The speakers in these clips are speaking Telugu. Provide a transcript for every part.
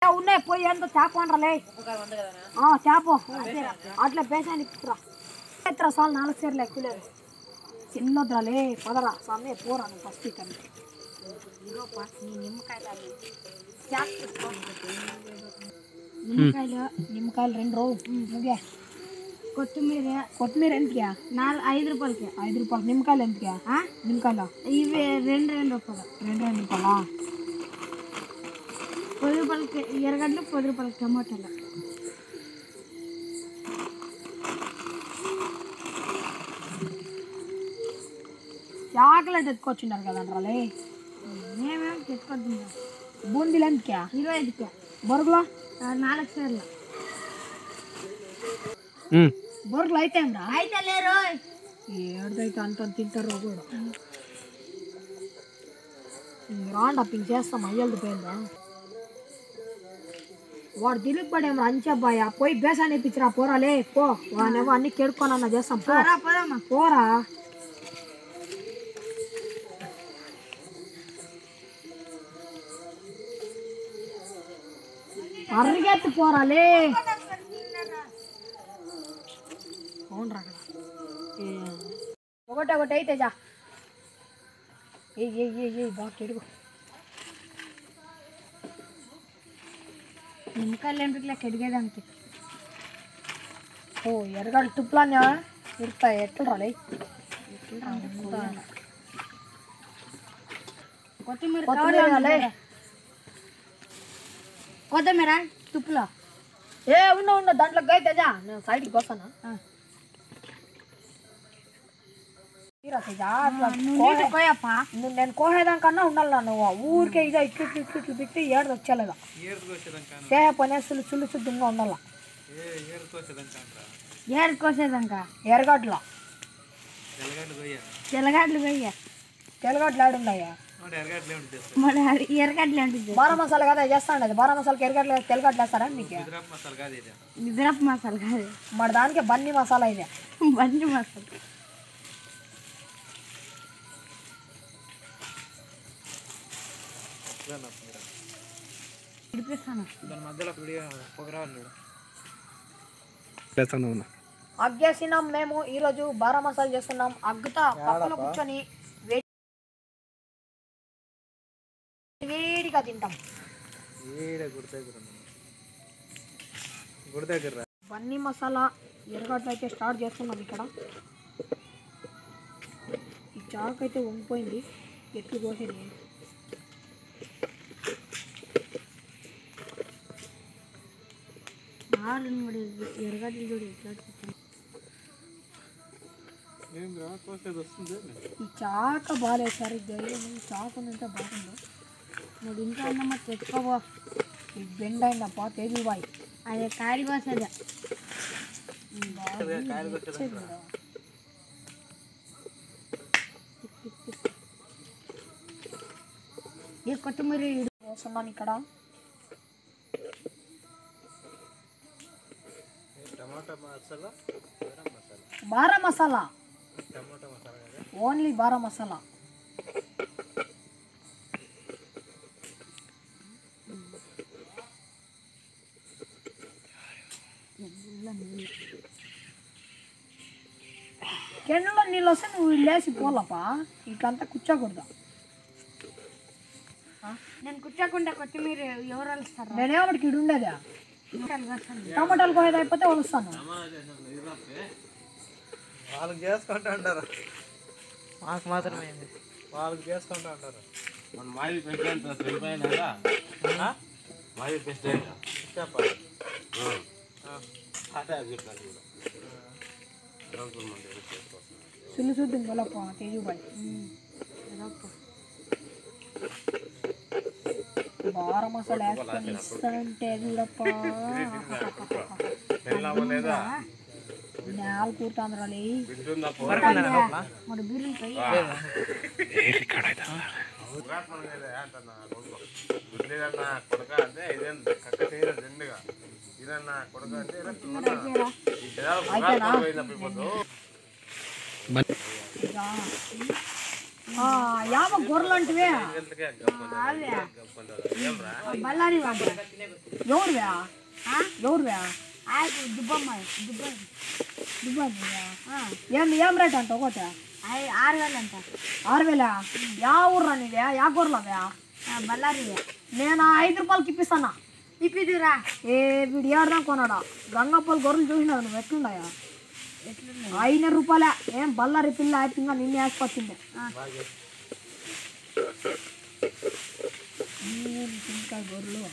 ఏ, ఉన్నాయి పోయి ఏందో చేప వండలే చేప అట్లా పేషాన్ని ఇప్పురా ఎత్తురా సార్ నాలుగు సేర్లు ఎక్కులేదు చిన్నద్రాలే పదరా స్వామి పోరా నువ్వు ఫస్ట్ ఇక్కడ నిమ్మకాయలు నిమ్మకాయలు రెండు రోజు ముగే కొత్తిమీర కొత్తిమీర ఎంతగా నాలుగు ఐదు రూపాయలకి ఐదు రూపాయలు నిమ్మకాయలు ఎంతగా నిమ్మకాయలు ఇవి రెండు రెండు రూపాయలు రెండు రెండు రూపాయలా పది రూపాయలకి ఎరగడ్డలు పది రూపాయలకి టమాటాలు చాక్లెట్ ఎత్తుకొచ్చిండారు కదా రాలే మేమేం తెచ్చుకుంటున్నాం బూందీలు ఎంతకా ఇరవై ఐదుకా బొరుగులో నాలుగు సార్లు బొరుగులు అయితే రా అయితే లేరు ఏడుదైతే అంత తింటారో కూడా రాండి అప్పింగ్ చేస్తాం అయ్యలది పోయిందా వాడు తిరిగి పడేమో అంచెబ్బాయ పోయి బేసాన్ని ఇప్పించరా పోరాలే పో వానేమో అన్ని కేడుకోనన్నా చేస్తాం పో పోరా పరిగెత్తి పోరాలే అవునరా ఒకటి ఒకటి అయితే జా ఏ ఏ ఏ ఏ బాగా చెడుగు నిమ్మకాయలు ఏంటి కెడిగేదానికి ఓ ఎరగాలి తుప్పులానే ఇరుతాయి ఎట్లు రాలే కొత్తిమీర కొత్తిమీర కొత్తిమీర తుప్పులా ఏ ఉన్న ఉన్న దాంట్లో అయితే జా నేను సైడ్కి వస్తాను నేను కోసేదానికన్నా ఉండాలి నువ్వు ఊరికే ఇదే ఇట్లు ఇట్లు ఇట్లు ఇట్లు పెట్టి ఏడు వచ్చేలేదా చేయ పని సులు సులు శుద్ధంగా ఉండాల ఏడు కోసేదాక ఎరగడ్ల తెల్లగడ్డలు పోయ్యా తెల్లగడ్డలు ఆడున్నాయా మన ఎరగడ్డలు ఉంటుంది బారా మసాలా కదా చేస్తాండి అది బారా మసాలాకి ఎరగడ్డలు తెల్లగడ్డలు వేస్తారా మీకు నిద్రపు మసాలా కాదు మరి దానికి బన్నీ మసాలా ఇది బన్నీ మసాలా విడిపిస్తాను అగ్గేసినాం మేము ఈరోజు బారా మసాలా చేస్తున్నాం అగ్గుతా పక్కన కూర్చొని వే- వేడిగా తింటాం బన్నీ మసాలా ఎరగడ్డలు అయితే స్టార్ట్ చేస్తున్నాం ఇక్కడ ఈ చాకు అయితే వంగిపోయింది ఎట్లు కోసేది ఎరగడ్డలు చూడు ఎట్లా ఈ చాక బాగాలేదు సార్ ఈ చాకు ఉంటే బాగుంది నువ్వు ఇంట్లో ఉన్నమా తెచ్చుకోబో ఈ బెండ్ అయిందప్ప తేజీ బాయ్ అదే కాయలు కోసేదా ఈ కొత్తిమీర వేస్తున్నాను ఇక్కడ బారా మసాలా ఓన్లీ బారా మసాలా కెండలో నీళ్ళు వస్తే నువ్వు లేచి పోలపా ఇట్లంతా కూర్చోకూడదు నేను కూర్చోకుండా కొత్తిమీర ఎవరు వస్తారు నేనేమడికి ఇడు ఉండేదా టమాటాలు కోసేది అయిపోతే వలుస్తాను వాళ్ళకి చేసుకుంటా అంటారు మాకు మాత్రమే వాళ్ళకి చేసుకుంటా అంటారు మన మాది ప్రెసిడెంట్ చనిపోయినారా మాది ప్రెసిడెంట్ చెప్పాలి అదే అది చెప్పాలి కూడా రంగులు మంది చేసుకోవాలి సుల్లు చూద్దాం గొలప తేజుబాయ్ బార మసాలా వేసుకొని ఇస్తానంటే చూడప్ప పెళ్ళవలేదా నేల కూర్తాంద్రాలి వింటుందా మరి బీరులు పోయి గుడ్లేదన్నా కొడక అంటే ఇదేం కక్క చేయలేదు రెండుగా ఇదన్నా కొడక అంటే ఇలా అయిపోయారా? ఈ జనాలు పురాతన పోయినప్పుడు ఇప్పుడు రా. ఆ, యావ గొర్రెలు అంటివే అవే బళ్ళారి వాడు ఎవరువే ఎవరువే ఆయకు దుబ్బమ్మ దుబ్బ దుబ్బాదివే? ఆ, ఏం ఏం రేట్ అంట ఒకటి అయి ఆరు వేలు అంట ఆరు వేలా యా ఊర్రా నీవే యా గొర్రెలవే ఆ, బళ్ళారి నేను ఐదు రూపాయలకి ఇప్పిస్తానా ఇప్పిదురా ఏ వీడు ఏడదాం కొన్నాడా గంగప్పలు గొర్రెలు చూసినావు నువ్వు ఎట్లున్నాయా ఎట్లున్నాయి ఐదు రూపాయలే ఏం బల్లారి పిల్ల అయిపోయిందా నిన్ను వేసుకొచ్చింది ఇంకా గొర్రెలు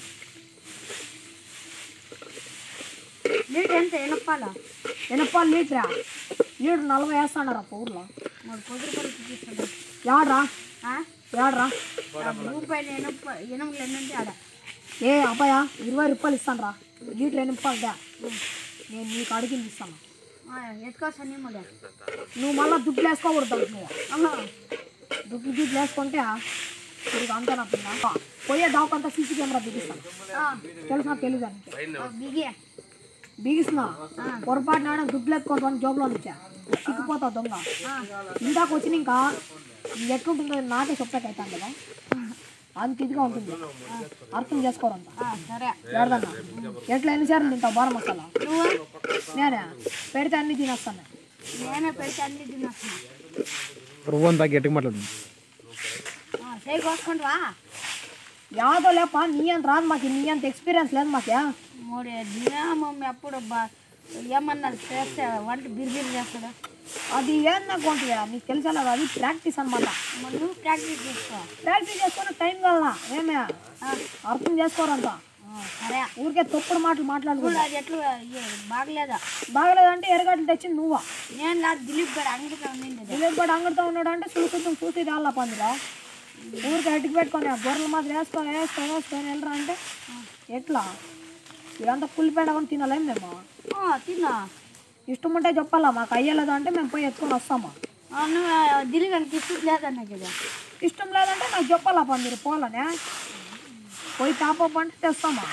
లీటర్ ఎంత ఎనప్పాల ఎనపాలు లీటరా లీటర్ నలభై వేస్తాడారా ఊర్లో మూడు కొద్ది రూపాయలు చూపిస్తాడు యాడ్రా ఆ? యాడ్రా ఆ భూమి పైన ఎనప్ప ఎనుములు ఎన్నుంటే ఆడ ఏ అబ్బాయా ఇరవై రూపాయలు ఇస్తాను రా లీటర్ ఎనిపాలదా నేను నీకు అడిగింది ఇస్తాను ఆ, ఎత్తుకోసా నీ మళ్ళీ నువ్వు మళ్ళీ దుడ్లు వేసుకోకూడదు నువ్వు ఆహా. దుడ్లు దుడ్లు వేసుకుంటే తిరిగి అంతా నా పిల్ల పోయే దాకంతా సీసీ కెమెరా బిగిస్తాను తెలుసా తెలీదా నీకు బిగి బిగిస్తున్నా పొరపాటు నాడ దుడ్లు ఎత్తుకుంటాను జోబులో నుంచా చిక్కిపోతావు దొంగ ఇందాక వచ్చిన ఇంకా ఇది ఎట్లుంటుందో నాకే చెప్పేకైతాను కదా అంత ఇదిగా ఉంటుంది అర్థం చేసుకోరంత సరే ఎడదన్నా ఎట్లా ఎన్నిసార్లు తింటావు బార మసాలా నువ్వు నేనే పెడితే అన్ని తినేస్తాను నేనే పెడితే అన్ని తినేస్తున్నా రువ్వంతా గట్టిగా మాట్లాడు సై కోసుకుంటావా యాదో లేప నీ అంత రాదు మాకు నీ అంత ఎక్స్పీరియన్స్ లేదు మాకే మూడు దినా మమ్మీ అప్పుడు బా ఏమన్నా చేస్తే వంట బిర్బిర్ చేస్తాడు అది ఏందనుకుంటుంది నీకు తెలిసేలా అది ప్రాక్టీస్ అనమాట మరి నువ్వు ప్రాక్టీస్ చేసుకో ప్రాక్టీస్ చేసుకుని టైం కలనా ఏమే అర్థం చేసుకోరంత ఆ, సరే ఊరికే తప్పుడు మాటలు మాట్లాడుకో చూడు అది ఎట్లా ఏ, బాగలేదా బాగలేదంటే ఎరగడ్డలు తెచ్చింది నువ్వా నేను నాకు దిలీప్ గారు అంగడిగా ఉండింది దిలీప్ కూడా అంగడితో ఉన్నాడు అంటే చూసుకుంటాం చూసి రాళ్ళ పందిరా ఊరికి అడ్డుకు పెట్టుకొని ఆ గొర్రెల మాదిరి వేసుకొని వేసుకొని వేసుకొని వెళ్ళరా అంటే ఎట్లా ఇదంతా పులిపేడ కొని తినాలేం మేము ఆ, తిన్నా ఇష్టం ఉంటే చెప్పాలా మాకు అయ్యలేదు అంటే మేము పోయి ఎత్తుకొని వస్తామా ఆ, నువ్వు ఆ, దిలీప్ గారికి ఇష్టం లేదన్నా కదా ఇష్టం లేదంటే నాకు చెప్పాలా పందిరి పోలనే పోయి తాపప్ అంటే తెస్తామా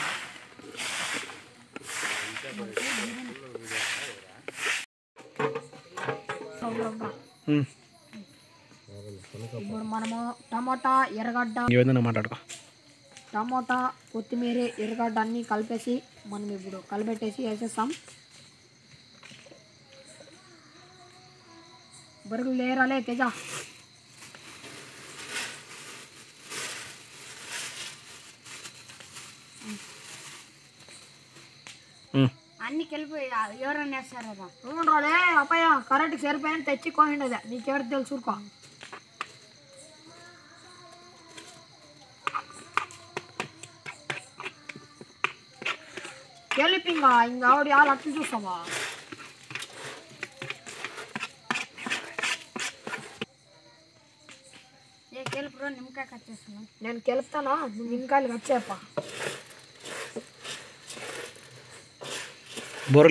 ఇప్పుడు మనము టమాటా ఎర్రగడ్డ ఏదైనా మాట్లాడుకో టమాటా కొత్తిమీర ఎర్రగడ్డ అన్నీ కలిపేసి మనం ఇప్పుడు కలిపెట్టేసి వేసేస్తాం బరుగులు లేరాలే తేజ అన్ని కలిపి ఆ, ఎవరన్నా వేస్తారా రాలే అప్పయ్య కరెంట్కి సరిపోయాను తెచ్చి కోహిండదే నీకేడు తెలుసుకో గెలిపింగా ఇంక ఆవిడ వాళ్ళు అట్లా చూస్తావా ఏ కెలుపులో నిమ్మకాయ కట్ చేస్తున్నాం నేను గెలుపుతానా నువ్వు నిమ్మకాయలు వచ్చేప్ప బొరలు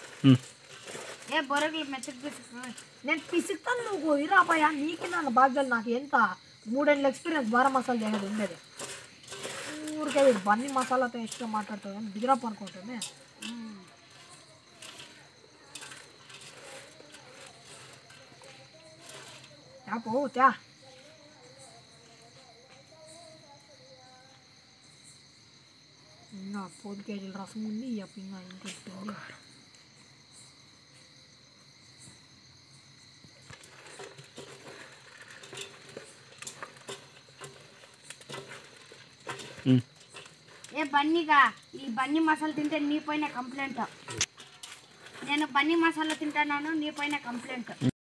ఏ బొరగలు మెచ్చకు పిసుకు నేను పిసుకుతాను నువ్వు ఇరా అప్పయ్య నీకు నన్ను బాధ్యతలు నాకు ఎంత మూడేళ్ళ ఎక్స్పీరియన్స్ బారా మసాలా చేయడం ఉండేది ఊరికే వీడు బన్నీ మసాలాతో ఇష్టం మాట్లాడుతుంది కానీ బిగిరప్ అనుకుంటుంది యాపో త్యా ఇంకా పది కేజీల రసం ఉంది ఈ అప్ప ఇంకా ఇంకొకటి ఉంది ఏ బన్నీగా ఈ బన్నీ మసాలా తింటే నీ పైన కంప్లైంట్ నేను బన్నీ మసాలా తింటాను నీ పైన కంప్లైంట్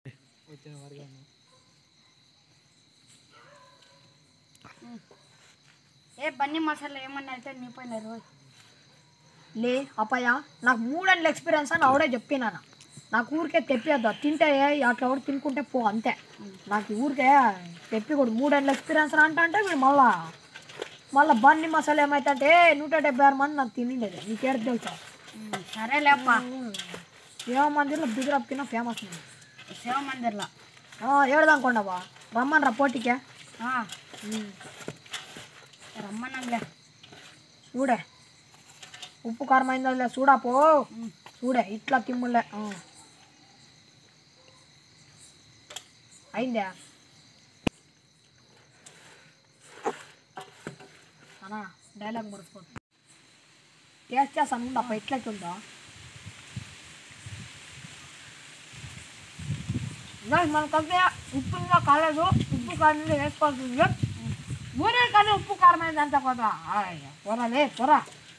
ఏ బన్నీ మసాలా ఏమన్నా అయితే నీ పైన రోజు లే అప్పయ్య నాకు మూడేళ్ళ ఎక్స్పీరియన్స్ అని ఆవిడే చెప్పినాను నాకు ఊరికే తెప్పేద్దా తింటే అట్లా కూడా తినుకుంటే పో అంతే నాకు ఊరికే తెప్పి కూడా మూడేళ్ళ ఎక్స్పీరియన్స్ అంట అంటే మీరు మళ్ళా మళ్ళీ బన్ని మసాలా ఏమైతే నూట డెబ్బై ఆరు మంది నాకు తినిండేది నీకేడు తెలుసా సరేలేప్ప ఏమో మందిలో బిగురప్ కింద ఫేమస్ శివ మందిర్లో ఏడదనుకోండవా రమ్మని రా పోటీకే రమ్మనంలే చూడే ఉప్పు కారం అయిందో లే చూడా పో చూడే ఇట్లా తిమ్ములే ఆ. అయిందా అనా డైలాగ్ ముడిసిపోతుంది టేస్ట్ చేస్తాను అనుకుంటా అప్ప ఎట్లెట్టుందో మనకంటే ఉప్పు ఇంకా కాలేదు ఉప్పు కారం వేసుకోవాల్సింది ఊరే కానీ ఉప్పు కారం అయింది అంత కదా పొరలే పొర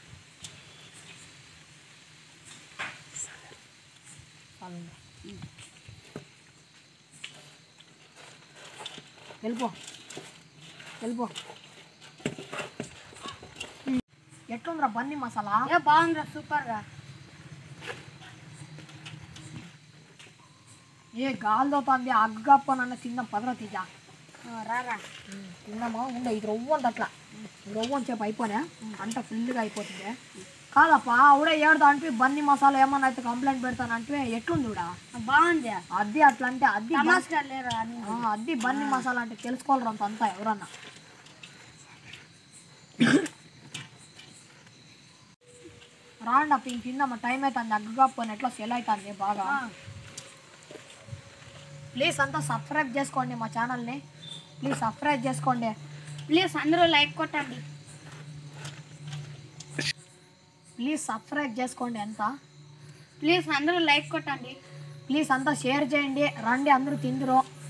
వెళ్ళిపో వెళ్ళిపో ఎట్లుందిరా బన్నీ మసాలా ఏ బాగుందిరా సూపర్గా ఏ గాలితోతుంది అగ్గప్ప నన్ను తిందాం పదరా తీజా రారా తిన్నామా ఉండే ఇది రవ్వంత అట్లా రవ్వని చెప్పు అయిపోయినా అంట ఫుల్గా అయిపోతుంది కాదప్పా ఆవిడే ఏడుదా అంటే బన్నీ మసాలా ఏమన్నా అయితే కంప్లైంట్ పెడతానంటే ఎట్లుంది కూడా బాగుంది అది అట్లా అంటే అది బన్- తమాస్గా లేరా అని ఆ, అది బన్నీ మసాలా అంటే తెలుసుకోవాలి అంత అంతా ఎవరన్నా రాండి అప్ప ఇంక తిందామా టైం అవుతుంది అగ్గకపోయిన ఎట్లా సెల్ అవుతుంది బాగా ప్లీజ్ అంతా సబ్స్క్రైబ్ చేసుకోండి మా ఛానల్ని ప్లీజ్ సబ్స్క్రైబ్ చేసుకోండి ప్లీజ్ అందరూ లైక్ కొట్టండి ప్లీజ్ సబ్స్క్రైబ్ చేసుకోండి అంతా ప్లీజ్ అందరూ లైక్ కొట్టండి ప్లీజ్ అంతా షేర్ చేయండి రండి అందరూ తిందురు